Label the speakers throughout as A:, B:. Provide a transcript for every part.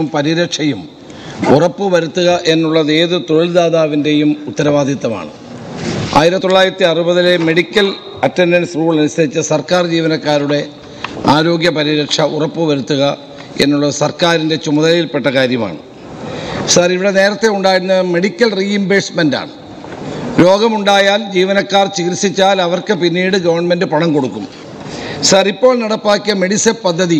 A: പരിരക്ഷയും ഉറപ്പുവരുത്തുക എന്നുള്ളത് ഏത് തൊഴിൽദാതാവിൻ്റെയും ഉത്തരവാദിത്തമാണ് ആയിരത്തി തൊള്ളായിരത്തി അറുപതിലെ മെഡിക്കൽ അറ്റൻഡൻസ് റൂൾ അനുസരിച്ച് സർക്കാർ ജീവനക്കാരുടെ ആരോഗ്യ പരിരക്ഷ ഉറപ്പുവരുത്തുക എന്നുള്ളത് സർക്കാരിൻ്റെ ചുമതലയിൽപ്പെട്ട കാര്യമാണ് സാർ ഇവിടെ നേരത്തെ ഉണ്ടായിരുന്ന മെഡിക്കൽ റീഇംബേഴ്സ്മെൻ്റാണ് രോഗമുണ്ടായാൽ ജീവനക്കാർ ചികിത്സിച്ചാൽ അവർക്ക് പിന്നീട് ഗവൺമെൻറ് പണം കൊടുക്കും സാർ ഇപ്പോൾ നടപ്പാക്കിയ മെഡിസെപ്പ് പദ്ധതി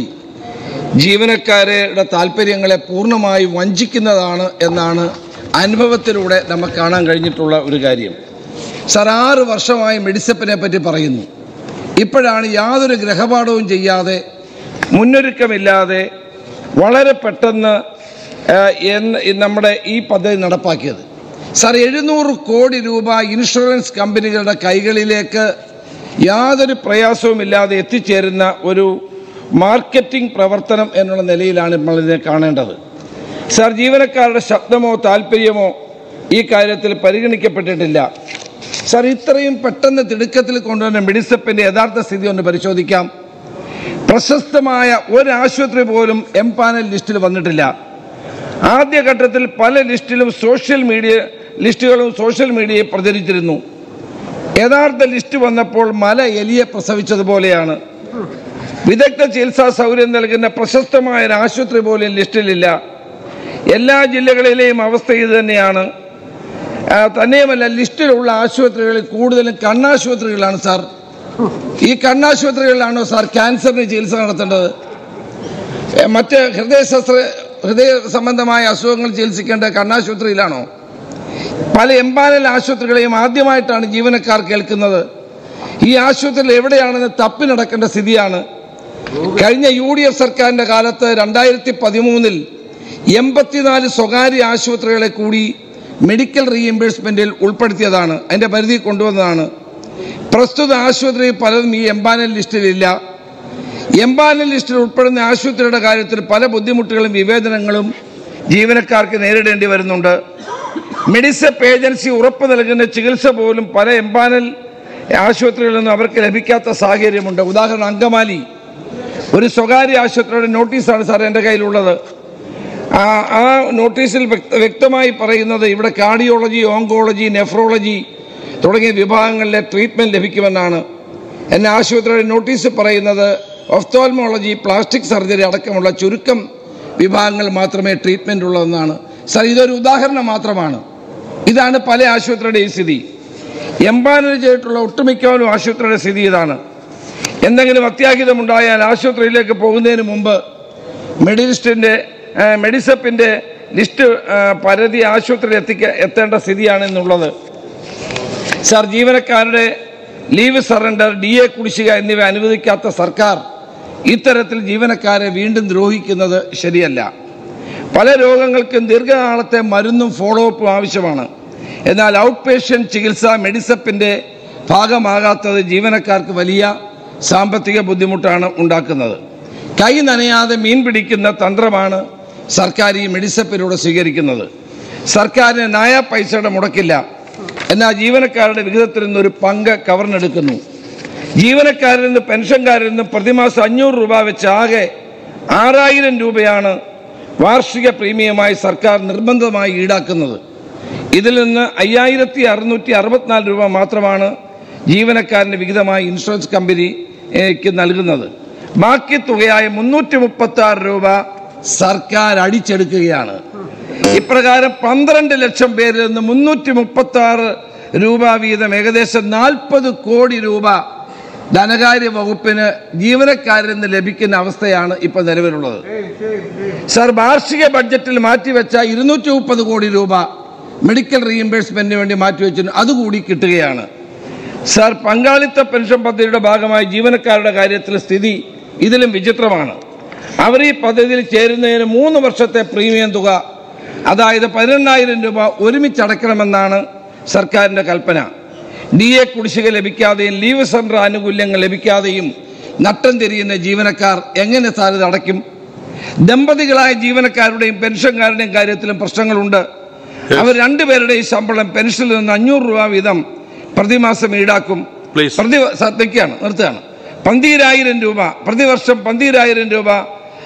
A: ജീവനക്കാരുടെ താല്പര്യങ്ങളെ പൂർണ്ണമായി വഞ്ചിക്കുന്നതാണ് എന്നാണ് അനുഭവത്തിലൂടെ നമുക്ക് കാണാൻ കഴിഞ്ഞിട്ടുള്ള ഒരു കാര്യം സാർ ആറ് വർഷമായി മെഡിസെപ്പിനെ പറ്റി പറയുന്നു ഇപ്പോഴാണ് യാതൊരു ഗ്രഹപാഠവും ചെയ്യാതെ മുന്നൊരുക്കമില്ലാതെ വളരെ പെട്ടെന്ന് ആ, എന്ന് ഈ നമ്മുടെ ഈ പദ്ധതി നടപ്പാക്കിയത് സാർ എഴുന്നൂറ് കോടി രൂപ ഇൻഷുറൻസ് കമ്പനികളുടെ കൈകളിലേക്ക് യാതൊരു പ്രയാസവുമില്ലാതെ എത്തിച്ചേരുന്ന ഒരു മാർക്കറ്റിംഗ് പ്രവർത്തനം എന്നുള്ള നിലയിലാണ് നമ്മൾ ഇതിനെ കാണേണ്ടത് സാർ ജീവനക്കാരുടെ ശബ്ദമോ താല്പര്യമോ ഈ കാര്യത്തിൽ പരിഗണിക്കപ്പെട്ടിട്ടില്ല സാർ ഇത്രയും പെട്ടെന്ന് തിടുക്കത്തിൽ കൊണ്ടുവന്ന മെഡിസപ്പിൻ്റെ യഥാർത്ഥ സ്ഥിതി ഒന്ന് പരിശോധിക്കാം പ്രശസ്തമായ ഒരു ആശുപത്രി പോലും എം പാനൽ ലിസ്റ്റിൽ വന്നിട്ടില്ല ആദ്യഘട്ടത്തിൽ പല ലിസ്റ്റിലും സോഷ്യൽ മീഡിയ ലിസ്റ്റുകളും സോഷ്യൽ മീഡിയയിൽ പ്രചരിച്ചിരുന്നു യഥാർത്ഥ ലിസ്റ്റ് വന്നപ്പോൾ മല എലിയെ പ്രസവിച്ചതുപോലെയാണ് വിദഗ്ധ ചികിത്സാ സൗകര്യം നൽകുന്ന പ്രശസ്തമായ ഒരു ആശുപത്രി പോലും ലിസ്റ്റിലില്ല എല്ലാ ജില്ലകളിലെയും അവസ്ഥ ഇത് തന്നെയാണ് ആ, തന്നെയുമല്ല ലിസ്റ്റിലുള്ള ആശുപത്രികളിൽ കൂടുതലും കണ്ണാശുപത്രികളാണ് സാർ ഈ കണ്ണാശുപത്രികളിലാണോ സാർ ക്യാൻസറിന് ചികിത്സ നടത്തേണ്ടത് ഏ, മറ്റ് ഹൃദയ ശസ്ത്ര ഹൃദയ സംബന്ധമായ അസുഖങ്ങൾ ചികിത്സിക്കേണ്ട കണ്ണാശുപത്രിയിലാണോ പല എംപാനൽ ആശുപത്രികളെയും ആദ്യമായിട്ടാണ് ജീവനക്കാർ കേൾക്കുന്നത് ഈ ആശുപത്രിയിൽ എവിടെയാണെന്ന് തപ്പി നടക്കേണ്ട സ്ഥിതിയാണ് കഴിഞ്ഞ യു ഡി എഫ് സർക്കാരിൻ്റെ കാലത്ത് രണ്ടായിരത്തി പതിമൂന്നിൽ എൺപത്തിനാല് സ്വകാര്യ ആശുപത്രികളെ കൂടി മെഡിക്കൽ റീഇംബേഴ്സ്മെൻറ്റിൽ ഉൾപ്പെടുത്തിയതാണ് അതിൻ്റെ പരിധി കൊണ്ടുവന്നതാണ് പ്രസ്തുത ആശുപത്രി പലതും ഈ എംപാനൽ ലിസ്റ്റിലില്ല എംപാനൽ ലിസ്റ്റിൽ ഉൾപ്പെടുന്ന ആശുപത്രിയുടെ കാര്യത്തിൽ പല ബുദ്ധിമുട്ടുകളും വിവേചനങ്ങളും ജീവനക്കാർക്ക് നേരിടേണ്ടി വരുന്നുണ്ട് മെഡിസെപ്പ് ഏജൻസി ഉറപ്പ് നൽകുന്ന ചികിത്സ പോലും പല എംപാനൽ ആശുപത്രികളിൽ നിന്നും അവർക്ക് ലഭിക്കാത്ത സാഹചര്യമുണ്ട് ഉദാഹരണം അങ്കമാലി ഒരു സ്വകാര്യ ആശുപത്രിയുടെ നോട്ടീസാണ് സാർ എൻ്റെ കയ്യിലുള്ളത് ആ ആ നോട്ടീസിൽ വ്യക്ത- വ്യക്തമായി പറയുന്നത് ഇവിടെ കാർഡിയോളജി ഓങ്കോളജി നെഫ്രോളജി തുടങ്ങിയ വിഭാഗങ്ങളിലെ ട്രീറ്റ്മെൻറ്റ് ലഭിക്കുമെന്നാണ് എന്നെ ആശുപത്രിയുടെ നോട്ടീസ് പറയുന്നത് ഒഫ്തോൽമോളജി പ്ലാസ്റ്റിക് സർജറി അടക്കമുള്ള ചുരുക്കം വിഭാഗങ്ങൾ മാത്രമേ ട്രീറ്റ്മെൻറ്റ് ഉള്ളതെന്നാണ് സാർ ഇതൊരു ഉദാഹരണം മാത്രമാണ് ഇതാണ് പല ആശുപത്രിയുടെയും സ്ഥിതി എംപാനൽ ചെയ്തിട്ടുള്ള ഒട്ടുമിക്കവരും ആശുപത്രിയുടെ സ്ഥിതി ഇതാണ് എന്തെങ്കിലും അത്യാഹിതമുണ്ടായാൽ ആശുപത്രിയിലേക്ക് പോകുന്നതിന് മുമ്പ് മെഡിലിസ്റ്റിൻ്റെ മെഡിസപ്പിൻ്റെ ലിസ്റ്റ് ആ, പരിധി ആശുപത്രിയിൽ എത്തിക്ക എത്തേണ്ട സ്ഥിതിയാണ് എന്നുള്ളത് സാർ ജീവനക്കാരുടെ ലീവ് സറണ്ടർ ഡി എ കുടിശ്ശിക എന്നിവ അനുവദിക്കാത്ത സർക്കാർ ഇത്തരത്തിൽ ജീവനക്കാരെ വീണ്ടും ദ്രോഹിക്കുന്നത് ശരിയല്ല പല രോഗങ്ങൾക്കും ദീർഘകാലത്തെ മരുന്നും ഫോളോ അപ്പും ആവശ്യമാണ് എന്നാൽ ഔട്ട് പേഷ്യൻ്റ് ചികിത്സ മെഡിസപ്പിൻ്റെ ഭാഗമാകാത്തത് ജീവനക്കാർക്ക് വലിയ സാമ്പത്തിക ബുദ്ധിമുട്ടാണ് ഉണ്ടാക്കുന്നത് കൈ നനയാതെ മീൻ പിടിക്കുന്ന തന്ത്രമാണ് സർക്കാർ ഈ മെഡിസപ്പിലൂടെ സ്വീകരിക്കുന്നത് സർക്കാരിന് നായ പൈസയുടെ മുടക്കില്ല എന്നാൽ ജീവനക്കാരുടെ വിഹിതത്തിൽ നിന്നൊരു പങ്ക് കവർന്നെടുക്കുന്നു ജീവനക്കാരിൽ നിന്ന് പെൻഷൻകാരിൽ നിന്ന് പ്രതിമാസം അഞ്ഞൂറ് രൂപ വെച്ച് ആകെ ആറായിരം രൂപയാണ് വാർഷിക പ്രീമിയമായി സർക്കാർ നിർബന്ധമായി ഈടാക്കുന്നത് ഇതിൽ നിന്ന് അയ്യായിരത്തി അറുന്നൂറ്റി അറുപത്തിനാല് രൂപ മാത്രമാണ് ജീവനക്കാരന് വിഹിതമായി ഇൻഷുറൻസ് കമ്പനിക്ക് നൽകുന്നത് ബാക്കി തുകയായ മുന്നൂറ്റി മുപ്പത്തി ആറ് രൂപ സർക്കാർ അടിച്ചെടുക്കുകയാണ് ഇപ്രകാരം പന്ത്രണ്ട് ലക്ഷം പേരിൽ നിന്ന് മുന്നൂറ്റി മുപ്പത്തി ആറ് രൂപ വീതം ഏകദേശം നാൽപ്പത് കോടി രൂപ ധനകാര്യ വകുപ്പിന് ജീവനക്കാരിൽ നിന്ന് ലഭിക്കുന്ന അവസ്ഥയാണ് ഇപ്പോൾ നിലവിലുള്ളത് സർ വാർഷിക ബഡ്ജറ്റിൽ മാറ്റിവെച്ച ഇരുന്നൂറ്റി മുപ്പത് കോടി രൂപ മെഡിക്കൽ റീഇംബേഴ്സ്മെന്റിന് വേണ്ടി മാറ്റിവെച്ചിട്ടുണ്ട് അതുകൂടി കിട്ടുകയാണ് സർ പങ്കാളിത്ത പെൻഷൻ പദ്ധതിയുടെ ഭാഗമായി ജീവനക്കാരുടെ കാര്യത്തിൽ സ്ഥിതി ഇതിലും വിചിത്രമാണ് അവർ ഈ പദ്ധതിയിൽ ചേരുന്നതിന് മൂന്ന് വർഷത്തെ പ്രീമിയം തുക അതായത് പതിനെണ്ണായിരം രൂപ ഒരുമിച്ച് അടയ്ക്കണമെന്നാണ് സർക്കാരിൻ്റെ കൽപ്പന ഡി എ കുടിശ്ശിക ലഭിക്കാതെയും ലീവ് സെൻറ്റർ ആനുകൂല്യങ്ങൾ ലഭിക്കാതെയും നട്ടം തിരിയുന്ന ജീവനക്കാർ എങ്ങനെ സാർ ഇത് അടയ്ക്കും ദമ്പതികളായ ജീവനക്കാരുടെയും പെൻഷൻകാരുടെയും കാര്യത്തിലും പ്രശ്നങ്ങളുണ്ട് അവർ രണ്ടുപേരുടെയും ശമ്പളം പെൻഷനിൽ നിന്ന് അഞ്ഞൂറ് രൂപ വീതം പ്രതിമാസം ഈടാക്കും
B: Please.
A: പ്രതി സത്യക്കാണ് നിർത്തുകയാണ് പന്തീരായിരം രൂപ പ്രതിവർഷം പന്തീരായിരം രൂപ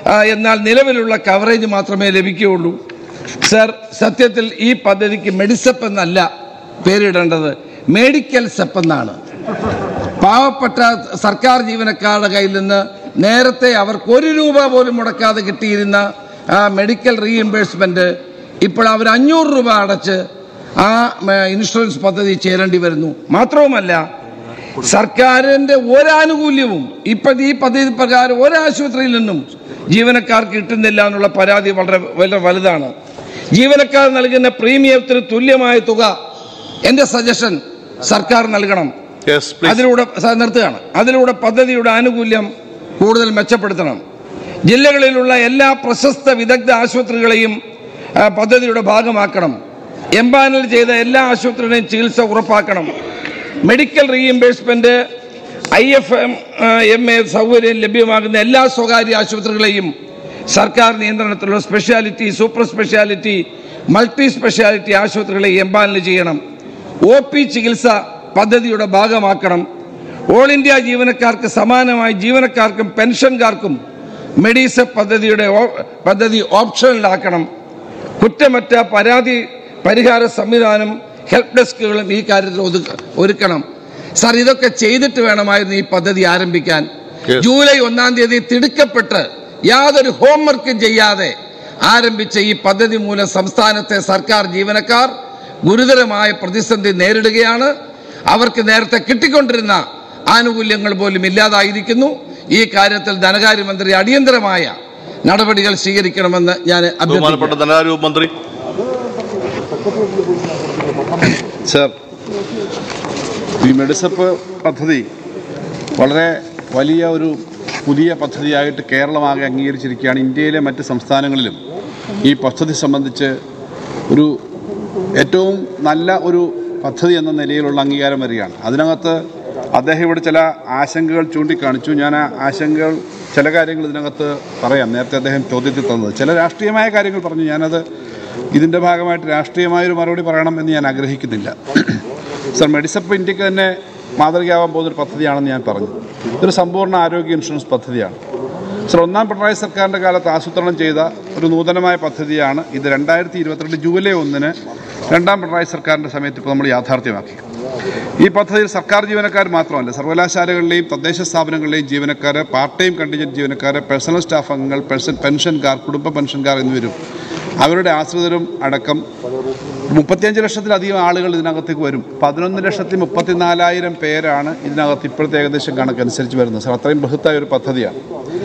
A: ആ, എന്നാൽ നിലവിലുള്ള കവറേജ് മാത്രമേ ലഭിക്കുകയുള്ളൂ സർ സത്യത്തിൽ ഈ പദ്ധതിക്ക് മെഡിസെപ്പ് എന്നല്ല പേരിടേണ്ടത് മെഡിക്കൽ സെപ്പ് എന്നാണ് പാവപ്പെട്ട സർക്കാർ ജീവനക്കാരുടെ കയ്യിൽ നിന്ന് നേരത്തെ അവർക്ക് ഒരു രൂപ പോലും മുടക്കാതെ കിട്ടിയിരുന്ന ആ മെഡിക്കൽ റീഇംബേഴ്സ്മെൻറ്റ് ഇപ്പോൾ അവർ അഞ്ഞൂറ് രൂപ അടച്ച് ആ മ, ഇൻഷുറൻസ് പദ്ധതി ചേരേണ്ടി വരുന്നു മാത്രവുമല്ല സർക്കാരിൻ്റെ ഒരാനുകൂല്യവും ഇപ്പം ഈ പദ്ധതി പ്രകാരം ഒരാശുപത്രിയിൽ നിന്നും ജീവനക്കാർക്ക് കിട്ടുന്നില്ല എന്നുള്ള പരാതി വളരെ വളരെ വലുതാണ് ജീവനക്കാർ നൽകുന്ന പ്രീമിയത്തിന് തുല്യമായ തുക എൻ്റെ സജഷൻ സർക്കാർ നൽകണം
B: യെസ് പ്ലീസ്
A: അതിലൂടെ സാർ നിർത്തുകയാണ് അതിലൂടെ പദ്ധതിയുടെ ആനുകൂല്യം കൂടുതൽ മെച്ചപ്പെടുത്തണം ജില്ലകളിലുള്ള എല്ലാ പ്രശസ്ത വിദഗ്ധ ആശുപത്രികളെയും ആ, പദ്ധതിയുടെ ഭാഗമാക്കണം എംപാനൽ ചെയ്ത എല്ലാ ആശുപത്രിയുടെയും ചികിത്സ ഉറപ്പാക്കണം medical reimbursement I F M M A സൗകര്യം ലഭ്യമാകുന്ന എല്ലാ സ്വകാര്യ ആശുപത്രികളെയും സർക്കാർ നിയന്ത്രണത്തിലുള്ള speciality super speciality multi speciality ആശുപത്രികളെ എംപാനൽ ചെയ്യണം ഒ പി ചികിത്സ പദ്ധതിയുടെ ഭാഗമാക്കണം ഓൾ ഇന്ത്യ ജീവനക്കാർക്ക് സമാനമായി ജീവനക്കാർക്കും പെൻഷൻകാർക്കും മെഡിസെപ്പ് പദ്ധതിയുടെ ഓ- പദ്ധതി ഓപ്ഷനിലാക്കണം കുറ്റമറ്റ പരാതി പരിഹാര സംവിധാനം ഹെൽപ്പ് ഡെസ്കുകളും ഈ കാര്യത്തിൽ ഒതുക്ക ഒരുക്കണം സാർ ഇതൊക്കെ ചെയ്തിട്ട് വേണമായിരുന്നു ഈ പദ്ധതി ആരംഭിക്കാൻ
B: Yes.
A: ജൂലൈ ഒന്നാം തീയതി തിടുക്കപ്പെട്ട് യാതൊരു ഹോംവർക്കും ചെയ്യാതെ ആരംഭിച്ച ഈ പദ്ധതി മൂലം സംസ്ഥാനത്തെ സർക്കാർ ജീവനക്കാർ ഗുരുതരമായ പ്രതിസന്ധി നേരിടുകയാണ് അവർക്ക് നേരത്തെ കിട്ടിക്കൊണ്ടിരുന്ന ആനുകൂല്യങ്ങൾ പോലും ഇല്ലാതായിരിക്കുന്നു ഈ കാര്യത്തിൽ ധനകാര്യമന്ത്രി അടിയന്തരമായ നടപടികൾ സ്വീകരിക്കണമെന്ന് ഞാൻ
B: ബഹുമാനപ്പെട്ട
A: അഭ്യർത്ഥിക്കുന്നു
B: ധനകാര്യ വകുപ്പ് മന്ത്രി
C: സർ ഈ മെഡിസപ്പ് പദ്ധതി വളരെ വലിയ ഒരു പുതിയ പദ്ധതിയായിട്ട് കേരളമാകെ അംഗീകരിച്ചിരിക്കുകയാണ് ഇന്ത്യയിലെ മറ്റ് സംസ്ഥാനങ്ങളിലും ഈ പദ്ധതി സംബന്ധിച്ച് ഒരു ഏറ്റവും നല്ല ഒരു പദ്ധതി എന്ന നിലയിലുള്ള അംഗീകാരം വരികയാണ് അതിനകത്ത് അദ്ദേഹം ഇവിടെ ചില ആശങ്കകൾ ചൂണ്ടിക്കാണിച്ചു ഞാൻ ആ ആശങ്കകൾ ചില കാര്യങ്ങൾ ഇതിനകത്ത് പറയാം നേരത്തെ അദ്ദേഹം ചോദ്യത്തിൽ തന്നത് ചില രാഷ്ട്രീയമായ കാര്യങ്ങൾ പറഞ്ഞു ഞാനത് ഇതിൻ്റെ ഭാഗമായിട്ട് രാഷ്ട്രീയമായൊരു മറുപടി പറയണം എന്ന് ഞാൻ ആഗ്രഹിക്കുന്നില്ല സർ മെഡിസപ്പ് ഇന്ത്യക്ക് തന്നെ മാതൃകയാവാൻ പോകുന്നൊരു പദ്ധതിയാണെന്ന് ഞാൻ പറഞ്ഞു ഇതൊരു സമ്പൂർണ്ണ ആരോഗ്യ ഇൻഷുറൻസ് പദ്ധതിയാണ് സർ ഒന്നാം പിണറായി സർക്കാരിൻ്റെ കാലത്ത് ആസൂത്രണം ചെയ്ത ഒരു നൂതനമായ പദ്ധതിയാണ് ഇത് രണ്ടായിരത്തി ഇരുപത്തിരണ്ട് ജൂലൈ ഒന്നിന് രണ്ടാം പിണറായി സർക്കാരിൻ്റെ സമയത്ത് ഇപ്പോൾ നമ്മൾ യാഥാർത്ഥ്യമാക്കി ഈ പദ്ധതിയിൽ സർക്കാർ ജീവനക്കാർ മാത്രമല്ല സർവകലാശാലകളിലെയും തദ്ദേശ സ്ഥാപനങ്ങളിലെയും ജീവനക്കാർ പാർട്ട് ടൈം കണ്ടിജന്റ് ജീവനക്കാർ പേഴ്സണൽ സ്റ്റാഫ് അംഗങ്ങൾ പെൻഷൻ പെൻഷൻകാർ കുടുംബ പെൻഷൻകാർ എന്നിവരും അവരുടെ ആശ്രിതരും അടക്കം മുപ്പത്തിയഞ്ച് ലക്ഷത്തിലധികം ആളുകൾ ഇതിനകത്തേക്ക് വരും പതിനൊന്ന് ലക്ഷത്തി മുപ്പത്തിനാലായിരം പേരാണ് ഇതിനകത്ത് ഇപ്പോഴത്തെ ഏകദേശം കണക്കനുസരിച്ച് വരുന്നത് സാർ അത്രയും ബൃഹത്തായ ഒരു പദ്ധതിയാണ്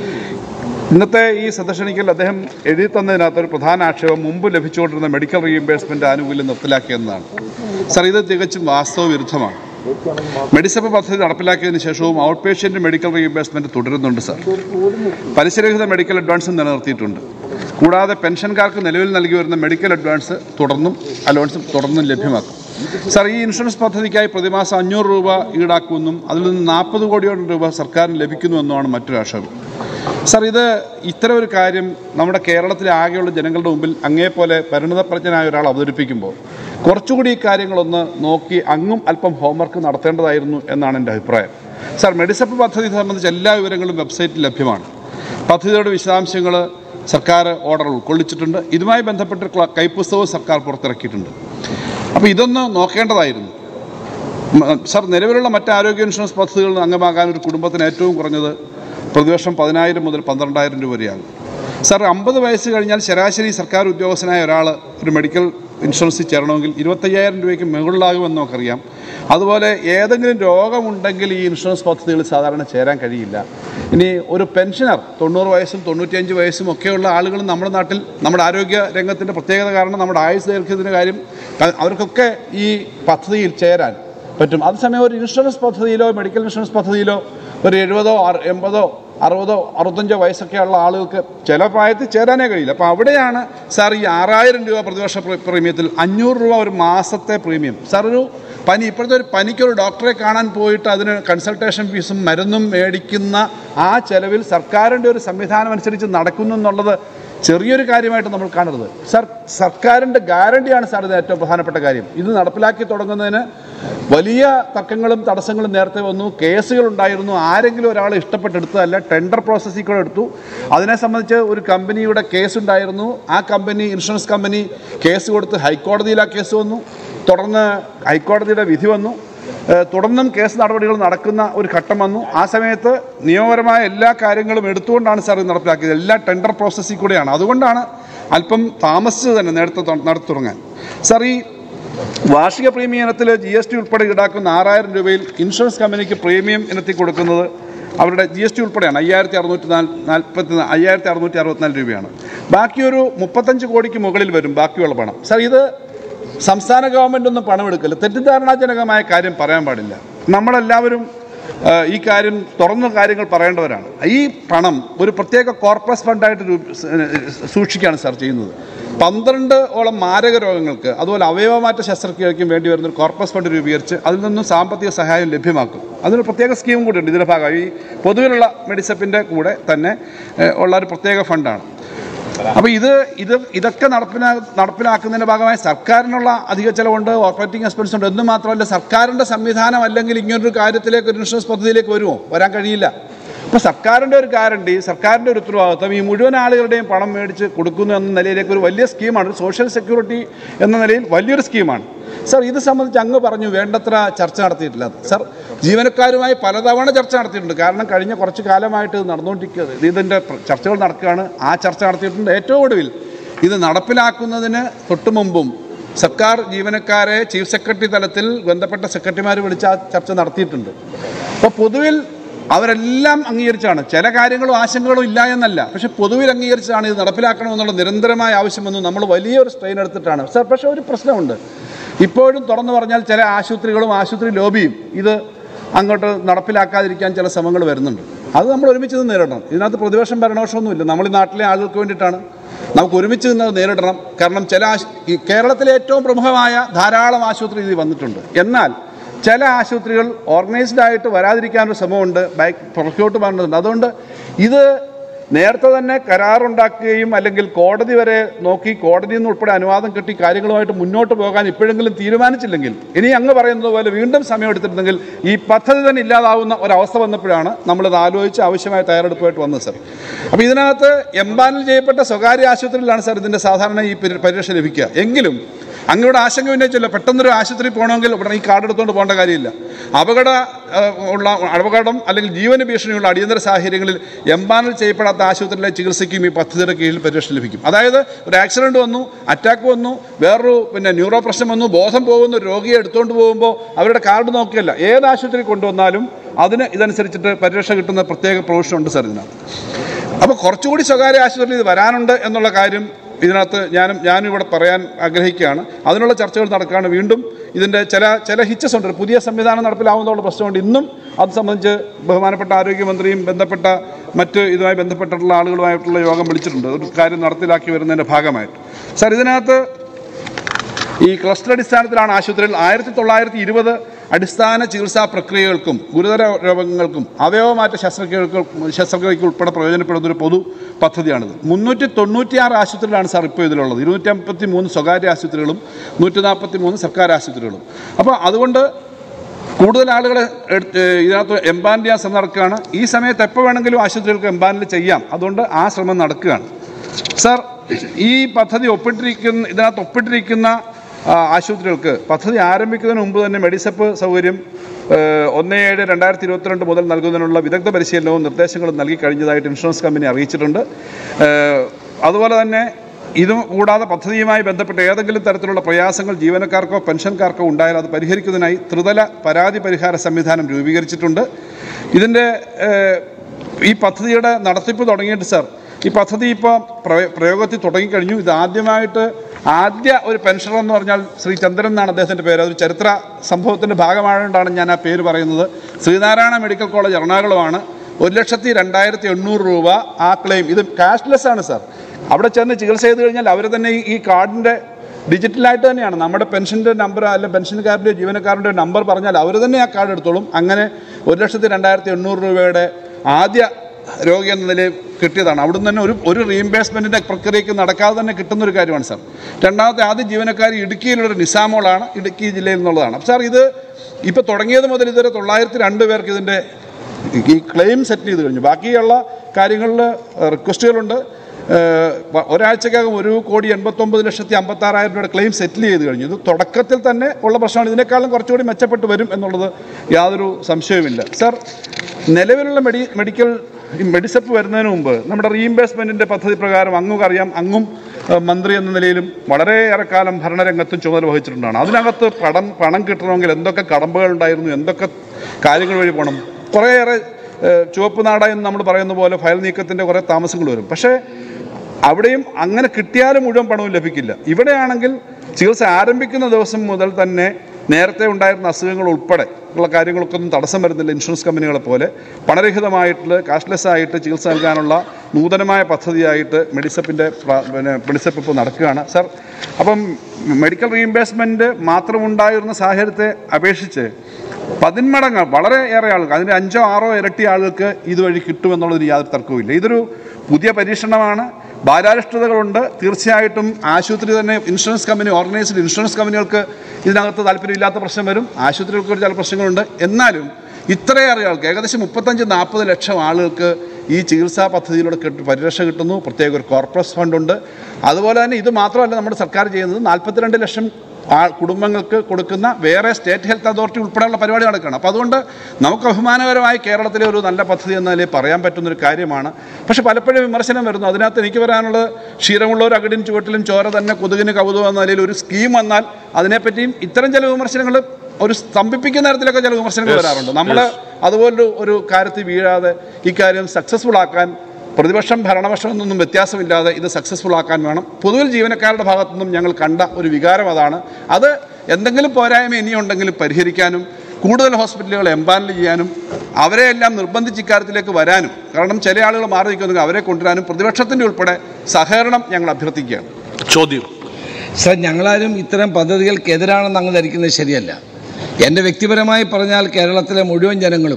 C: ഇന്നത്തെ ഈ സന്ദർശനിക്കൽ അദ്ദേഹം എഴുതി തന്നതിനകത്ത് ഒരു പ്രധാന ആക്ഷേപം മുമ്പ് ലഭിച്ചുകൊണ്ടിരുന്ന മെഡിക്കൽ റീഇംബേഴ്സ്മെന്റ് ആനുകൂല്യം നിർത്തലാക്കിയെന്നതാണ് സാർ ഇത് തികച്ചും വാസ്തവ വിരുദ്ധമാണ് മെഡിസപ്പ് പദ്ധതി നടപ്പിലാക്കിയതിനു ശേഷവും ഔട്ട് പേഷ്യൻ്റ് മെഡിക്കൽ റീഇംബേഴ്സ്മെന്റ് തുടരുന്നുണ്ട് സാർ പലിശരഹിത മെഡിക്കൽ അഡ്വാൻസും നിലനിർത്തിയിട്ടുണ്ട് കൂടാതെ പെൻഷൻകാർക്ക് നിലവിൽ നൽകി വരുന്ന മെഡിക്കൽ അഡ്വാൻസ് തുടർന്നും അലോൺസും തുടർന്നും ലഭ്യമാക്കും സാർ ഈ ഇൻഷുറൻസ് പദ്ധതിക്കായി പ്രതിമാസം അഞ്ഞൂറ് രൂപ ഈടാക്കുമെന്നും അതിൽ നിന്ന് നാൽപ്പത് കോടിയോളം രൂപ സർക്കാരിന് ലഭിക്കുന്നുവെന്നുമാണ് മറ്റൊരു ആക്ഷേപം സാർ ഇത് ഇത്തരം ഒരു കാര്യം നമ്മുടെ കേരളത്തിലെ ആകെയുള്ള ജനങ്ങളുടെ മുമ്പിൽ അങ്ങേപോലെ പരിണതപ്രജ്ഞനായ ഒരാൾ അവതരിപ്പിക്കുമ്പോൾ കുറച്ചുകൂടി ഈ കാര്യങ്ങളൊന്ന് നോക്കി അങ്ങും അല്പം ഹോംവർക്ക് നടത്തേണ്ടതായിരുന്നു എന്നാണ് എൻ്റെ അഭിപ്രായം സാർ മെഡിസപ്പ് പദ്ധതി സംബന്ധിച്ച് എല്ലാ വിവരങ്ങളും വെബ്സൈറ്റിൽ ലഭ്യമാണ് പദ്ധതിയുടെ വിശദാംശങ്ങൾ സർക്കാർ ഓർഡർ ഉൾക്കൊള്ളിച്ചിട്ടുണ്ട് ഇതുമായി ബന്ധപ്പെട്ട് ക്ല- കൈപ്പുസ്തകവും സർക്കാർ പുറത്തിറക്കിയിട്ടുണ്ട് അപ്പോൾ ഇതൊന്ന് നോക്കേണ്ടതായിരുന്നു മ- സാർ നിലവിലുള്ള മറ്റ് ആരോഗ്യ ഇൻഷുറൻസ് പദ്ധതികളിൽ അംഗമാകാൻ ഒരു കുടുംബത്തിന് ഏറ്റവും കുറഞ്ഞത് പ്രതിവർഷം പതിനായിരം മുതൽ പന്ത്രണ്ടായിരം രൂപ വരെയാകും സാർ അമ്പത് വയസ്സ് കഴിഞ്ഞാൽ ശരാശരി സർക്കാർ ഉദ്യോഗസ്ഥനായ ഒരാൾ ഒരു മെഡിക്കൽ ഇൻഷുറൻസിൽ ചേരണമെങ്കിൽ ഇരുപത്തയ്യായിരം രൂപയ്ക്ക് മുകളിലാകുമെന്ന് നമുക്കറിയാം അതുപോലെ ഏതെങ്കിലും രോഗമുണ്ടെങ്കിൽ ഈ ഇൻഷുറൻസ് പദ്ധതികളിൽ സാധാരണ ചേരാൻ കഴിയില്ല ഇനി ഒരു പെൻഷനർ തൊണ്ണൂറ് വയസ്സും തൊണ്ണൂറ്റിയഞ്ച് വയസ്സും ഒക്കെയുള്ള ആളുകൾ നമ്മുടെ നാട്ടിൽ നമ്മുടെ ആരോഗ്യ രംഗത്തിൻ്റെ പ്രത്യേകത കാരണം നമ്മുടെ ആയുസ് ദൈർഘ്യത്തിൻ്റെ കാര്യം ക- അവർക്കൊക്കെ ഈ പദ്ധതിയിൽ ചേരാൻ പറ്റും അതേസമയം ഒരു ഇൻഷുറൻസ് പദ്ധതിയിലോ മെഡിക്കൽ ഇൻഷുറൻസ് പദ്ധതിയിലോ ഒരു എഴുപതോ അറു- എൺപതോ അറുപതോ അറുപത്തഞ്ചോ വയസ്സൊക്കെയുള്ള ആളുകൾക്ക് ചില പ്രായത്തിൽ ചേരാനേ കഴിയില്ല അപ്പോൾ അവിടെയാണ് സാർ ഈ ആറായിരം രൂപ പ്രതിവർഷ പ്രീ- പ്രീമിയത്തിൽ അഞ്ഞൂറ് രൂപ ഒരു മാസത്തെ പ്രീമിയം സാർ ഒരു പനി ഇപ്പോഴത്തെ ഒരു പനിക്ക് ഒരു ഡോക്ടറെ കാണാൻ പോയിട്ട് അതിന് കൺസൾട്ടേഷൻ ഫീസും മരുന്നും മേടിക്കുന്ന ആ ചെലവിൽ സർക്കാരിൻ്റെ ഒരു സംവിധാനം അനുസരിച്ച് നടക്കുന്നു എന്നുള്ളത് ചെറിയൊരു കാര്യമായിട്ട് നമ്മൾ കാണരുത് സർ സർക്കാരിൻ്റെ ഗ്യാരണ്ടിയാണ് സാർ ഇത് ഏറ്റവും പ്രധാനപ്പെട്ട കാര്യം ഇത് നടപ്പിലാക്കി തുടങ്ങുന്നതിന് വലിയ തർക്കങ്ങളും തടസ്സങ്ങളും നേരത്തെ വന്നു കേസുകൾ ഉണ്ടായിരുന്നു ആരെങ്കിലും ഒരാൾ ഇഷ്ടപ്പെട്ടെടുത്തതല്ല ടെൻഡർ പ്രോസസ്സിൽ കൂടെ എടുത്തു അതിനെ സംബന്ധിച്ച് ഒരു കമ്പനിയുടെ കേസ് ഉണ്ടായിരുന്നു ആ കമ്പനി ഇൻഷുറൻസ് കമ്പനി കേസ് കൊടുത്ത് ഹൈക്കോടതിയിൽ ആ കേസ് വന്നു തുടർന്ന് ഹൈക്കോടതിയുടെ വിധി വന്നു ഏഹ് തുടർന്നും കേസ് നടപടികൾ നടക്കുന്ന ഒരു ഘട്ടം വന്നു ആ സമയത്ത് നിയമപരമായ എല്ലാ കാര്യങ്ങളും എടുത്തുകൊണ്ടാണ് സാർ ഇത് നടപ്പിലാക്കിയത് എല്ലാ ടെൻഡർ പ്രോസസ്സിൽ കൂടെയാണ് അതുകൊണ്ടാണ് അല്പം താമസിച്ച് തന്നെ നേരത്തെ ത- നടത്തി തുടങ്ങാൻ സാർ ഈ വാർഷിക പ്രീമിയം ഇനത്തിൽ ജി എസ് ടി ഉൾപ്പെടെ ഈടാക്കുന്ന ആറായിരം രൂപയിൽ ഇൻഷുറൻസ് കമ്പനിക്ക് പ്രീമിയം ഇനത്തിൽ കൊടുക്കുന്നത് അവരുടെ ജി എസ് ടി ഉൾപ്പെടെയാണ് അയ്യായിരത്തി അറുന്നൂറ്റി നാല് നാൽപ്പത്തി അയ്യായിരത്തി അറുന്നൂറ്റി അറുപത്തിനാല് രൂപയാണ് ബാക്കി ഒരു മുപ്പത്തഞ്ച് കോടിക്ക് മുകളിൽ വരും ബാക്കിയുള്ള പണം സാർ ഇത് സംസ്ഥാന ഗവൺമെൻറ് ഒന്നും പണമെടുക്കില്ല തെറ്റിദ്ധാരണാജനകമായ കാര്യം പറയാൻ പാടില്ല നമ്മളെല്ലാവരും ആ, ഈ കാര്യം തുറന്ന കാര്യങ്ങൾ പറയേണ്ടവരാണ് ഈ പണം ഒരു പ്രത്യേക കോർപ്പറേറ്റ് ഫണ്ടായിട്ട് രൂപ- സൂക്ഷിക്കുകയാണ് സാർ ചെയ്യുന്നത് പന്ത്രണ്ട് ഓളം മാരക രോഗങ്ങൾക്ക് അതുപോലെ അവയവമാറ്റ ശസ്ത്രക്രിയയ്ക്കും വേണ്ടി വരുന്ന ഒരു കോർപ്പസ് ഫണ്ട് രൂപീകരിച്ച് അതിൽ നിന്നും സാമ്പത്തിക സഹായം ലഭ്യമാക്കും അതിനൊരു പ്രത്യേക സ്കീം കൂടിയുണ്ട് ഇതിൻ്റെ ഭാഗമായി ഈ പൊതുവിലുള്ള മെഡിസപ്പിൻ്റെ കൂടെ തന്നെ ഏഹ്, ഉള്ള ഒരു പ്രത്യേക ഫണ്ടാണ് അപ്പോൾ ഇത് ഇത് ഇതൊക്കെ നടപ്പിലാ നടപ്പിലാക്കുന്നതിൻ്റെ ഭാഗമായി സർക്കാരിനുള്ള അധിക ചിലവുണ്ട് ഓപ്പറേറ്റിംഗ് എക്സ്പെൻസ് ഉണ്ട് എന്ന് മാത്രമല്ല സർക്കാരിൻ്റെ സംവിധാനം അല്ലെങ്കിൽ ഇങ്ങനൊരു കാര്യത്തിലേക്ക് ഒരു ഇൻഷുറൻസ് പദ്ധതിയിലേക്ക് വരുമോ വരാൻ കഴിയില്ല അപ്പോൾ സർക്കാരിൻ്റെ ഒരു ഗ്യാരണ്ടി സർക്കാരിൻ്റെ ഒരു ഉത്തരവാദിത്വം ഈ മുഴുവൻ ആളുകളുടെയും പണം മേടിച്ച് കൊടുക്കുന്നു എന്ന നിലയിലേക്ക് ഒരു വലിയ സ്കീമാണ് ഒരു സോഷ്യൽ സെക്യൂരിറ്റി എന്ന നിലയിൽ വലിയൊരു സ്കീമാണ് സർ ഇത് സംബന്ധിച്ച് അങ്ങ് പറഞ്ഞു വേണ്ടത്ര ചർച്ച നടത്തിയിട്ടില്ല സർ ജീവനക്കാരുമായി പലതവണ ചർച്ച നടത്തിയിട്ടുണ്ട് കാരണം കഴിഞ്ഞ കുറച്ച് കാലമായിട്ട് ഇത് നടന്നുകൊണ്ടിരിക്കുന്നത് ഇതിൻ്റെ പ്ര- ചർച്ചകൾ നടക്കുകയാണ് ആ ചർച്ച നടത്തിയിട്ടുണ്ട് ഏറ്റവും ഒടുവിൽ ഇത് നടപ്പിലാക്കുന്നതിന് തൊട്ടു മുമ്പും സർക്കാർ ജീവനക്കാരെ ചീഫ് സെക്രട്ടറി തലത്തിൽ ബന്ധപ്പെട്ട സെക്രട്ടറിമാർ വിളിച്ച് ആ ചർച്ച നടത്തിയിട്ടുണ്ട് അപ്പോൾ പൊതുവിൽ അവരെല്ലാം അംഗീകരിച്ചാണ് ചില കാര്യങ്ങളും ആശങ്കകളും ഇല്ല എന്നല്ല പക്ഷെ പൊതുവിൽ അംഗീകരിച്ചാണ് ഇത് നടപ്പിലാക്കണമെന്നുള്ള നിരന്തരമായ ആവശ്യം വന്നു നമ്മൾ വലിയൊരു സ്ട്രെയിൻ എടുത്തിട്ടാണ് സാർ പക്ഷേ ഒരു പ്രശ്നമുണ്ട് ഇപ്പോഴും തുറന്നു പറഞ്ഞാൽ ചില ആശുപത്രികളും ആശുപത്രി ലോബിയും ഇത് അങ്ങോട്ട് നടപ്പിലാക്കാതിരിക്കാൻ ചില ശ്രമങ്ങൾ വരുന്നുണ്ട് അത് നമ്മൾ ഒരുമിച്ച് നിന്ന് നേരിടണം ഇതിനകത്ത് പ്രതിപക്ഷം ഭരണപക്ഷമൊന്നുമില്ല നമ്മൾ ഈ നാട്ടിലെ ആളുകൾക്ക് വേണ്ടിയിട്ടാണ് നമുക്ക് ഒരുമിച്ച് നിന്ന് അത് നേരിടണം കാരണം ചില ആശു ഈ കേരളത്തിലെ ഏറ്റവും പ്രമുഖമായ ധാരാളം ആശുപത്രി ഇതിൽ വന്നിട്ടുണ്ട് എന്നാൽ ചില ആശുപത്രികൾ ഓർഗനൈസ്ഡ് ആയിട്ട് വരാതിരിക്കാനൊരു ശ്രമമുണ്ട് ബൈക്ക് പുറത്തോട്ട് പറഞ്ഞിട്ടുണ്ട് അതുകൊണ്ട് ഇത് നേരത്തെ തന്നെ കരാറുണ്ടാക്കുകയും അല്ലെങ്കിൽ കോടതി വരെ നോക്കി കോടതിയിൽ നിന്ന് ഉൾപ്പെടെ അനുവാദം കിട്ടി കാര്യങ്ങളുമായിട്ട് മുന്നോട്ട് പോകാൻ ഇപ്പോഴെങ്കിലും തീരുമാനിച്ചില്ലെങ്കിൽ ഇനി അങ്ങ് പറയുന്നത് പോലെ വീണ്ടും സമയമെടുത്തിരുന്നെങ്കിൽ ഈ പദ്ധതി തന്നെ ഇല്ലാതാവുന്ന ഒരവസ്ഥ വന്നപ്പോഴാണ് നമ്മളിത് ആലോചിച്ച് ആവശ്യമായ തയ്യാറെടുപ്പുമായിട്ട് വന്നത് സർ അപ്പോൾ ഇതിനകത്ത് എംപാനൽ ചെയ്യപ്പെട്ട സ്വകാര്യ ആശുപത്രിയിലാണ് സാർ ഇതിൻ്റെ സാധാരണ ഈ പരി- പരിരക്ഷ ലഭിക്കുക എങ്കിലും അങ്ങയുടെ ആശങ്ക ഉന്നയിച്ചല്ലോ പെട്ടെന്നൊരു ആശുപത്രി പോകണമെങ്കിൽ ഇവിടെ ഈ കാർഡ് എടുത്തുകൊണ്ട് പോകേണ്ട കാര്യമില്ല അപകട ആ, ഉള്ള അപകടം അല്ലെങ്കിൽ ജീവന ഭീഷണിയുള്ള അടിയന്തര സാഹചര്യങ്ങളിൽ എംപാനൽ ചെയ്യപ്പെടാത്ത ആശുപത്രിയിലെ ചികിത്സയ്ക്കും ഈ പദ്ധതിയുടെ കീഴിൽ പരിരക്ഷ ലഭിക്കും അതായത് ഒരു ആക്സിഡൻറ്റ് വന്നു അറ്റാക്ക് വന്നു വേറൊരു പിന്നെ ന്യൂറോ പ്രശ്നം വന്നു ബോധം പോകുന്ന ഒരു രോഗിയെ എടുത്തുകൊണ്ട് പോകുമ്പോൾ അവരുടെ കാർഡ് നോക്കിയല്ല ഏത് ആശുപത്രി കൊണ്ടുവന്നാലും അതിന് ഇതനുസരിച്ചിട്ട് പരിരക്ഷ കിട്ടുന്ന പ്രത്യേക പ്രൊവിഷൻ ഉണ്ട് സാർ ഇതിനകത്ത് അപ്പോൾ കുറച്ചുകൂടി സ്വകാര്യ ആശുപത്രിയിൽ ഇത് വരാനുണ്ട് എന്നുള്ള കാര്യം ഇതിനകത്ത് ഞാനും ഞാനും ഇവിടെ പറയാൻ ആഗ്രഹിക്കുകയാണ് അതിനുള്ള ചർച്ചകൾ നടക്കുകയാണ് വീണ്ടും ഇതിൻ്റെ ചില ചില ഹിച്ചസ് ഉണ്ട് ഒരു പുതിയ സംവിധാനം നടപ്പിലാവുന്നതുള്ള പ്രശ്നമുണ്ട് ഇന്നും അത് സംബന്ധിച്ച് ബഹുമാനപ്പെട്ട ആരോഗ്യമന്ത്രിയും ബന്ധപ്പെട്ട മറ്റ് ഇതുമായി ബന്ധപ്പെട്ടിട്ടുള്ള ആളുകളുമായിട്ടുള്ള യോഗം വിളിച്ചിട്ടുണ്ട് ഒരു കാര്യം നടപ്പിലാക്കി വരുന്നതിൻ്റെ ഭാഗമായിട്ട് സാർ ഇതിനകത്ത് ഈ ക്ലസ്റ്റർ അടിസ്ഥാനത്തിലാണ് ആശുപത്രിയിൽ ആയിരത്തി തൊള്ളായിരത്തി ഇരുപത് അടിസ്ഥാന ചികിത്സാ പ്രക്രിയകൾക്കും ഗുരുതര രോഗങ്ങൾക്കും അവയവമാറ്റ ശസ്ത്രക്രിയകൾക്കും ശസ്ത്രക്രിയയ്ക്ക് ഉൾപ്പെടെ പ്രയോജനപ്പെടുന്ന ഒരു പൊതു പദ്ധതിയാണിത് മുന്നൂറ്റി തൊണ്ണൂറ്റിയാറ് ആശുപത്രികളാണ് സാർ ഇപ്പോൾ ഇതിലുള്ളത് ഇരുന്നൂറ്റി അമ്പത്തി മൂന്ന് സ്വകാര്യ ആശുപത്രികളും നൂറ്റി നാൽപ്പത്തി മൂന്ന് സർക്കാർ ആശുപത്രികളും അപ്പോൾ അതുകൊണ്ട് കൂടുതൽ ആളുകളെ എടുത്ത് ഇതിനകത്ത് എംബാൻ ചെയ്യാൻ ശ്രമം നടക്കുകയാണ് ഈ സമയത്ത് എപ്പോൾ വേണമെങ്കിലും ആശുപത്രികൾക്ക് എംബാനിൽ ചെയ്യാം അതുകൊണ്ട് ആ ശ്രമം നടക്കുകയാണ് സാർ ഈ പദ്ധതി ഒപ്പിട്ടിരിക്കുന്ന ഇതിനകത്ത് ഒപ്പിട്ടിരിക്കുന്ന ആ, ആശുപത്രികൾക്ക് പദ്ധതി ആരംഭിക്കുന്നതിന് മുമ്പ് തന്നെ മെഡിസപ്പ് സൗകര്യം ഏഹ്, ഒന്ന് ഏഴ് രണ്ടായിരത്തി ഇരുപത്തിരണ്ട് മുതൽ നൽകുന്നതിനുള്ള വിദഗ്ധ പരിശീലനവും നിർദ്ദേശങ്ങളും നൽകി കഴിഞ്ഞതായിട്ട് ഇൻഷുറൻസ് കമ്പനി അറിയിച്ചിട്ടുണ്ട് ഏഹ്, അതുപോലെ തന്നെ ഇതും കൂടാതെ പദ്ധതിയുമായി ബന്ധപ്പെട്ട ഏതെങ്കിലും തരത്തിലുള്ള പ്രയാസങ്ങൾ ജീവനക്കാർക്കോ പെൻഷൻകാർക്കോ ഉണ്ടായാൽ അത് പരിഹരിക്കുന്നതിനായി ത്രിതല പരാതി പരിഹാര സംവിധാനം രൂപീകരിച്ചിട്ടുണ്ട് ഇതിൻ്റെ ഏഹ്, ഈ പദ്ധതിയുടെ നടത്തിപ്പ് തുടങ്ങിയിട്ട് സാർ ഈ പദ്ധതി ഇപ്പോൾ പ്രയോഗത്തിൽ തുടങ്ങിക്കഴിഞ്ഞു ഇത് ആദ്യമായിട്ട് ആദ്യ ഒരു പെൻഷനർ എന്ന് പറഞ്ഞാൽ ശ്രീ ചന്ദ്രൻ എന്നാണ് അദ്ദേഹത്തിൻ്റെ പേര് അതൊരു ചരിത്ര സംഭവത്തിൻ്റെ ഭാഗമായതുകൊണ്ടാണ് ഞാൻ ആ പേര് പറയുന്നത് ശ്രീനാരായണ മെഡിക്കൽ കോളേജ് എറണാകുളമാണ് ഒരു ലക്ഷത്തി രണ്ടായിരത്തി എണ്ണൂറ് രൂപ ആ ക്ലെയിം ഇത് ക്യാഷ്ലെസ് ആണ് സാർ അവിടെ ചെന്ന് ചികിത്സ ചെയ്ത് കഴിഞ്ഞാൽ അവർ തന്നെ ഈ- ഈ കാർഡിൻ്റെ ഡിജിറ്റലായിട്ട് തന്നെയാണ് നമ്മുടെ പെൻഷൻ്റെ നമ്പർ അല്ല പെൻഷൻകാരുടെ ജീവനക്കാരുടെ നമ്പർ പറഞ്ഞാൽ അവർ തന്നെ ആ കാർഡ് എടുത്തോളും അങ്ങനെ ഒരു ലക്ഷത്തി രണ്ടായിരത്തി എണ്ണൂറ് രൂപയുടെ ആദ്യ രോഗി എന്ന നിലയിൽ കിട്ടിയതാണ് അവിടുന്ന് തന്നെ ഒരു ഒരു റീഇംബേഴ്സ്മെൻറ്റിൻ്റെ പ്രക്രിയയ്ക്ക് നടക്കാതെ തന്നെ കിട്ടുന്ന ഒരു കാര്യമാണ് സാർ രണ്ടാമത്തെ ആദ്യ ജീവനക്കാരി ഇടുക്കിയിലുള്ള നിസാമോളാണ് ഇടുക്കി ജില്ലയിൽ നിന്നുള്ളതാണ് അപ്പോൾ സാർ ഇത് ഇപ്പോൾ തുടങ്ങിയത് മുതൽ ഇതുവരെ തൊള്ളായിരത്തി രണ്ട് പേർക്ക് ഇതിൻ്റെ ഈ ക്ലെയിം സെറ്റ് ചെയ്ത് കഴിഞ്ഞു ബാക്കിയുള്ള കാര്യങ്ങളിൽ റിക്വസ്റ്റുകളുണ്ട് ഏഹ് വ- ഒരാഴ്ചക്കകം ഒരു കോടി എൺപത്തൊമ്പത് ലക്ഷത്തി അമ്പത്താറായിരം രൂപയുടെ ക്ലെയിം സെറ്റിൽ ചെയ്ത് കഴിഞ്ഞു ഇത് തുടക്കത്തിൽ തന്നെ ഉള്ള പ്രശ്നമാണ് ഇതിനേക്കാളും കുറച്ചുകൂടി മെച്ചപ്പെട്ട് വരും എന്നുള്ളത് യാതൊരു സംശയവുമില്ല സാർ നിലവിലുള്ള മെഡി മെഡിക്കൽ ഈ മെഡിസപ്പ് വരുന്നതിന് മുമ്പ് നമ്മുടെ റീഇംബേഴ്സ്മെൻറ്റിൻ്റെ പദ്ധതി പ്രകാരം അങ്ങും അറിയാം അങ്ങും ഏഹ് മന്ത്രി എന്ന നിലയിലും വളരെയേറെ കാലം ഭരണരംഗത്തും ചുമതല വഹിച്ചിട്ടുണ്ടാണ് അതിനകത്ത് പണം പണം കിട്ടണമെങ്കിൽ എന്തൊക്കെ കടമ്പകൾ ഉണ്ടായിരുന്നു എന്തൊക്കെ കാര്യങ്ങൾ വഴി പോകണം കുറേയേറെ ഏഹ് ചുവപ്പ് നാട എന്ന് നമ്മൾ പറയുന്ന പോലെ ഫയൽ നീക്കത്തിൻ്റെ കുറേ താമസങ്ങൾ വരും പക്ഷേ അവിടെയും അങ്ങനെ കിട്ടിയാലും മുഴുവൻ പണവും ലഭിക്കില്ല ഇവിടെയാണെങ്കിൽ ചികിത്സ ആരംഭിക്കുന്ന ദിവസം മുതൽ തന്നെ നേരത്തെ ഉണ്ടായിരുന്ന അസുഖങ്ങൾ ഉൾപ്പെടെ ഉള്ള കാര്യങ്ങൾക്കൊന്നും തടസ്സം വരുന്നില്ല ഇൻഷുറൻസ് കമ്പനികളെ പോലെ പണരഹിതമായിട്ട് കാഷ്ലെസ് ആയിട്ട് ചികിത്സ നൽകാനുള്ള നൂതനമായ പദ്ധതിയായിട്ട് മെഡിസപ്പിൻ്റെ പ്ര- പിന്നെ മെഡിസപ്പ് ഇപ്പോൾ നടക്കുകയാണ് സാർ അപ്പം മെഡിക്കൽ റീഇംബേഴ്സ്മെൻറ്റ് മാത്രമുണ്ടായിരുന്ന സാഹചര്യത്തെ അപേക്ഷിച്ച് പതിന്മടങ്ങ് വളരെ ഏറെ ആളുകൾ അതിൻ്റെ അഞ്ചോ ആറോ ഇരട്ടി ആളുകൾക്ക് ഇതുവഴി കിട്ടുമെന്നുള്ളതിന് യാതൊരു തർക്കവുമില്ല ഇതൊരു പുതിയ പരീക്ഷണമാണ് ബാലാരിഷ്ടതകളുണ്ട് തീർച്ചയായിട്ടും ആശുപത്രി തന്നെ ഇൻഷുറൻസ് കമ്പനി ഓർഗനൈസ്ഡ് ഇൻഷുറൻസ് കമ്പനികൾക്ക് ഇതിനകത്ത് താല്പര്യമില്ലാത്ത പ്രശ്നം വരും ആശുപത്രികൾക്ക് ചില പ്രശ്നങ്ങളുണ്ട് എന്നാലും ഇത്രയേറെ ആൾക്ക് ഏകദേശം മുപ്പത്തഞ്ച് നാൽപ്പത് ലക്ഷം ആളുകൾക്ക് ഈ ചികിത്സാ പദ്ധതിയിലൂടെ കിട്ട പരിരക്ഷ കിട്ടുന്നു പ്രത്യേക ഒരു കോർപ്പറേറ്റ് ഫണ്ടുണ്ട് അതുപോലെ തന്നെ ഇത് മാത്രമല്ല നമ്മുടെ സർക്കാർ ചെയ്യുന്നത് നാൽപ്പത്തിരണ്ട് ലക്ഷം ആ കുടുംബങ്ങൾക്ക് കൊടുക്കുന്ന വേറെ സ്റ്റേറ്റ് ഹെൽത്ത് അതോറിറ്റി ഉൾപ്പെടെയുള്ള പരിപാടി നടക്കുകയാണ് അപ്പോൾ അതുകൊണ്ട് നമുക്ക് അഭിമാനകരമായി കേരളത്തിലെ ഒരു നല്ല പദ്ധതി എന്ന നിലയിൽ പറയാൻ പറ്റുന്നൊരു കാര്യമാണ് പക്ഷെ പലപ്പോഴും വിമർശനം വരുന്നു അതിനകത്ത് എനിക്ക് പറയാനുള്ളത് ക്ഷീരമുള്ളവർ അകടിൻ ചുവട്ടിലും ചോര തന്നെ കൊതുകിന് കൗതുകം എന്ന നിലയിൽ ഒരു സ്കീം വന്നാൽ അതിനെപ്പറ്റിയും ഇത്തരം ചില വിമർശനങ്ങൾ ഒരു സ്തംഭിപ്പിക്കുന്ന തരത്തിലൊക്കെ ചില വിമർശനങ്ങൾ വരാറുണ്ട് നമ്മൾ അതുപോലൊരു ഒരു കാര്യത്തിൽ വീഴാതെ ഇക്കാര്യം സക്സസ്ഫുൾ ആക്കാൻ പ്രതിപക്ഷം ഭരണപക്ഷം എന്നൊന്നും വ്യത്യാസമില്ലാതെ ഇത് സക്സസ്ഫുൾ ആക്കാൻ വേണം പൊതുവിൽ ജീവനക്കാരുടെ ഭാഗത്തു നിന്നും ഞങ്ങൾ കണ്ട ഒരു വികാരം അതാണ് അത് എന്തെങ്കിലും പോരായ്മ ഇനിയുണ്ടെങ്കിലും പരിഹരിക്കാനും കൂടുതൽ ഹോസ്പിറ്റലുകൾ എംപാനൽ ചെയ്യാനും അവരെ എല്ലാം നിർബന്ധിച്ച് ഇക്കാര്യത്തിലേക്ക് വരാനും കാരണം ചില ആളുകൾ മാറി നിൽക്കുന്നെങ്കിൽ അവരെ കൊണ്ടുവരാനും പ്രതിപക്ഷത്തിൻ്റെ ഉൾപ്പെടെ സഹകരണം ഞങ്ങൾ അഭ്യർത്ഥിക്കുകയാണ്
B: ചോദ്യം
A: സർ ഞങ്ങളാരും ഇത്തരം പദ്ധതികൾക്കെതിരാണെന്ന് അങ്ങ് ധരിക്കുന്നത് ശരിയല്ല എൻ്റെ വ്യക്തിപരമായി പറഞ്ഞാൽ കേരളത്തിലെ മുഴുവൻ ജനങ്ങളും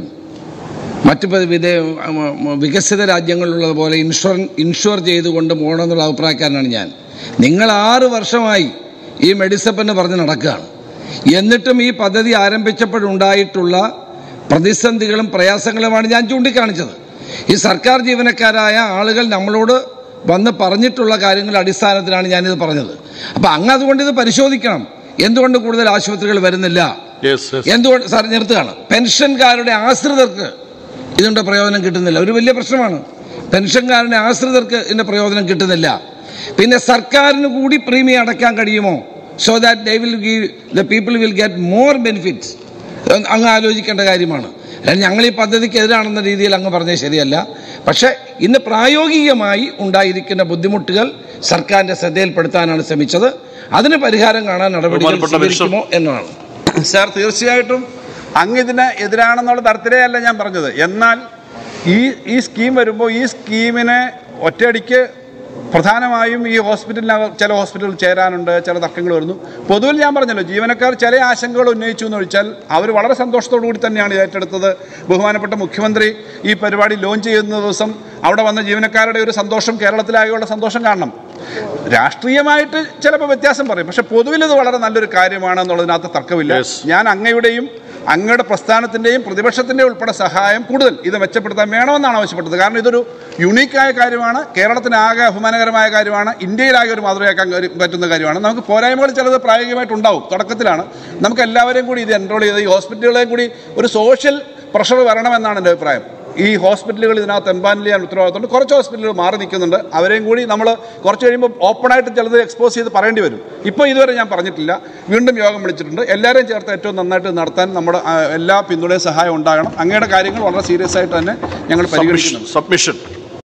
A: മറ്റ് പ- വിദേ ഉം, ഉം, വികസിത രാജ്യങ്ങളിലുള്ളതുപോലെ ഇൻഷുർ ഇൻഷുർ ചെയ്തുകൊണ്ട് പോകണമെന്നുള്ള അഭിപ്രായക്കാരനാണ് ഞാൻ നിങ്ങൾ ആറ് വർഷമായി ഈ മെഡിസപ്പ് എന്ന് പറഞ്ഞ് നടക്കുകയാണ് എന്നിട്ടും ഈ പദ്ധതി ആരംഭിച്ചപ്പോഴുണ്ടായിട്ടുള്ള പ്രതിസന്ധികളും പ്രയാസങ്ങളുമാണ് ഞാൻ ചൂണ്ടിക്കാണിച്ചത് ഈ സർക്കാർ ജീവനക്കാരായ ആളുകൾ നമ്മളോട് വന്ന് പറഞ്ഞിട്ടുള്ള കാര്യങ്ങളുടെ അടിസ്ഥാനത്തിലാണ് ഞാനിത് പറഞ്ഞത് അപ്പം അങ്ങ് അതുകൊണ്ട് ഇത് പരിശോധിക്കണം എന്തുകൊണ്ട് കൂടുതൽ ആശുപത്രികൾ വരുന്നില്ല
B: യെസ് യെസ്
A: എന്തുകൊണ്ട് സാർ നിർത്തുകയാണ് പെൻഷൻകാരുടെ ആശ്രിതർക്ക് ഇതിൻ്റെ പ്രയോജനം കിട്ടുന്നില്ല ഒരു വലിയ പ്രശ്നമാണ് പെൻഷൻകാരുടെ ആശ്രിതർക്ക് ഇതിൻ്റെ പ്രയോജനം കിട്ടുന്നില്ല പിന്നെ സർക്കാരിന് കൂടി പ്രീമിയം അടയ്ക്കാൻ കഴിയുമോ so that they will give the people will get more benefits അങ്ങ് ആലോചിക്കേണ്ട കാര്യമാണ് അല്ലാതെ ഞങ്ങൾ ഈ പദ്ധതിക്ക് എതിരാണെന്ന രീതിയിൽ അങ്ങ് പറഞ്ഞത് ശരിയല്ല പക്ഷേ ഇന്ന് പ്രായോഗികമായി ഉണ്ടായിരിക്കുന്ന ബുദ്ധിമുട്ടുകൾ സർക്കാരിൻ്റെ ശ്രദ്ധയിൽപ്പെടുത്താനാണ് ശ്രമിച്ചത് അതിന് പരിഹാരം കാണാൻ നടപടികൾ
B: ബഹുമാനപ്പെട്ട മിനിസ്റ്റർ.
A: സ്വീകരിക്കുമോ എന്നാണ്
C: സാർ തീർച്ചയായിട്ടും അങ്ങ് ഇതിന് എതിരാണെന്നുള്ള തരത്തിലേ അല്ല ഞാൻ പറഞ്ഞത് എന്നാൽ ഈ ഈ സ്കീം വരുമ്പോൾ ഈ സ്കീമിനെ ഒറ്റയടിക്ക് പ്രധാനമായും ഈ ഹോസ്പിറ്റലിനകം ചില ഹോസ്പിറ്റലുകൾ ചേരാനുണ്ട് ചില തർക്കങ്ങൾ വരുന്നു പൊതുവിൽ ഞാൻ പറഞ്ഞല്ലോ ജീവനക്കാർ ചില ആശങ്കകൾ ഉന്നയിച്ചു എന്ന് ഒഴിച്ചാൽ അവർ വളരെ സന്തോഷത്തോടു കൂടി തന്നെയാണ് ഇത് ഏറ്റെടുത്തത് ബഹുമാനപ്പെട്ട മുഖ്യമന്ത്രി ഈ പരിപാടി ലോഞ്ച് ചെയ്യുന്ന ദിവസം അവിടെ വന്ന ജീവനക്കാരുടെ ഒരു സന്തോഷം കേരളത്തിലാകെയുള്ള സന്തോഷം കാണണം രാഷ്ട്രീയമായിട്ട് ചിലപ്പോൾ വ്യത്യാസം പറയും പക്ഷെ പൊതുവിൽ ഇത് വളരെ നല്ലൊരു കാര്യമാണ് എന്നുള്ളതിനകത്ത് തർക്കമില്ല
B: Yes.
C: ഞാൻ അങ്ങയുടെയും അങ്ങയുടെ പ്രസ്ഥാനത്തിൻ്റെയും പ്രതിപക്ഷത്തിൻ്റെയും ഉൾപ്പെടെ സഹായം കൂടുതൽ ഇത് മെച്ചപ്പെടുത്താൻ വേണമെന്നാണ് ആവശ്യപ്പെട്ടത് കാരണം ഇതൊരു യുണീക്കായ കാര്യമാണ് കേരളത്തിനാകെ അഭിമാനകരമായ കാര്യമാണ് ഇന്ത്യയിലാകെ ഒരു മാതൃകയാക്കാൻ ഒരു- പറ്റുന്ന കാര്യമാണ് നമുക്ക് പോരായ്മകൾ ചിലത് പ്രായോഗികമായിട്ടുണ്ടാവും തുടക്കത്തിലാണ് നമുക്ക് എല്ലാവരെയും കൂടി ഇത് എൻറോൾ ചെയ്ത് ഈ ഹോസ്പിറ്റലുകളെയും കൂടി ഒരു സോഷ്യൽ പ്രഷർ വരണമെന്നാണ് എൻ്റെ അഭിപ്രായം ഈ ഹോസ്പിറ്റലുകൾ ഇതിനകത്ത് എംപാനൽ ചെയ്യാൻ ഉത്തരവാദിത്തമുണ്ട് കുറച്ച് ഹോസ്പിറ്റലുകൾ മാറി നിൽക്കുന്നുണ്ട് അവരെയും കൂടി നമ്മൾ കുറച്ച് കഴിയുമ്പോൾ ഓപ്പണായിട്ട് ചിലത് എക്സ്പോസ് ചെയ്ത് പറയേണ്ടി വരും ഇപ്പോൾ ഇതുവരെ ഞാൻ പറഞ്ഞിട്ടില്ല വീണ്ടും യോഗം വിളിച്ചിട്ടുണ്ട് എല്ലാവരെയും ചേർത്ത് ഏറ്റവും നന്നായിട്ട് നടത്താൻ നമ്മുടെ ആ, എല്ലാ പിന്തുണയും സഹായം ഉണ്ടാകണം അങ്ങയുടെ കാര്യങ്ങൾ വളരെ സീരിയസ് ആയിട്ട് തന്നെ ഞങ്ങൾ പരിഗണിക്കുന്നുണ്ട്
B: സബ്മിഷൻ